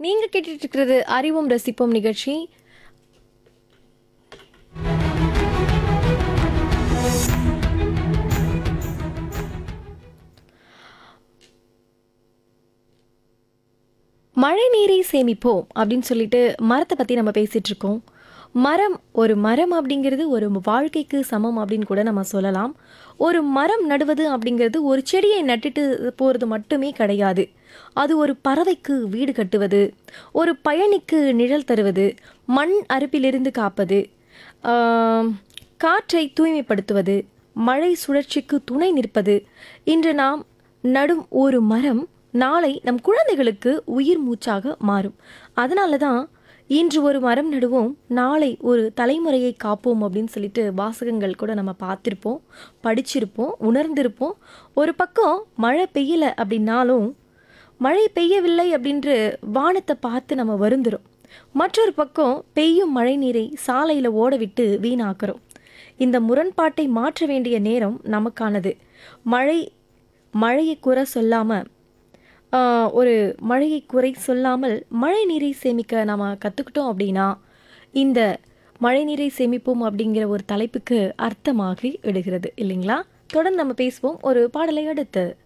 நீங்க கேட்டுட்டு இருக்கிறது அறிவும் ரசிப்போம் நிகழ்ச்சி மழை நீரை சேமிப்போம் அப்படின்னு சொல்லிட்டு மரத்தை பற்றி நம்ம பேசிட்டு இருக்கோம் மரம் ஒரு மரம் அப்படிங்கிறது ஒரு வாழ்க்கைக்கு சமம் அப்படின்னு கூட நம்ம சொல்லலாம் ஒரு மரம் நடுவது அப்படிங்கிறது ஒரு செடியை நட்டுட்டு போகிறது மட்டுமே கிடையாது அது ஒரு பறவைக்கு வீடு கட்டுவது ஒரு பயணிக்கு நிழல் தருவது மண் அறுப்பிலிருந்து காப்பது ஆம், காற்றை தூய்மைப்படுத்துவது மழை சுழற்சிக்கு துணை நிற்பது இன்று நாம் நடும் ஒரு மரம் நாளை நம் குழந்தைகளுக்கு உயிர் மூச்சாக மாறும் அதனால தான் இன்று ஒரு மரம் நடுவோம் நாளை ஒரு தலைமுறையை காப்போம் அப்படின்னு சொல்லிட்டு வாசகங்கள் கூட நம்ம பார்த்துருப்போம் படிச்சிருப்போம் உணர்ந்திருப்போம் ஒரு பக்கம் மழை பெய்யலை அப்படின்னாலும் மழை பெய்யவில்லை அப்படின்று வானத்தை பார்த்து நம்ம வருந்துறோம் மற்றொரு பக்கம் பெய்யும் மழை நீரை சாலையில் ஓட விட்டு வீணாக்குறோம் இந்த முரண்பாட்டை மாற்ற வேண்டிய நேரம் நமக்கானது மழை மழையை குறை சொல்லாமல் ஒரு மழையை குறை சொல்லாமல் மழை நீரை சேமிக்க நாம் கற்றுக்கிட்டோம் அப்படின்னா இந்த மழை நீரை சேமிப்போம் அப்படிங்கிற ஒரு தலைப்புக்கு அர்த்தமாகி விடுகிறது இல்லைங்களா தொடர்ந்து நம்ம பேசுவோம் ஒரு பாடலை அடுத்து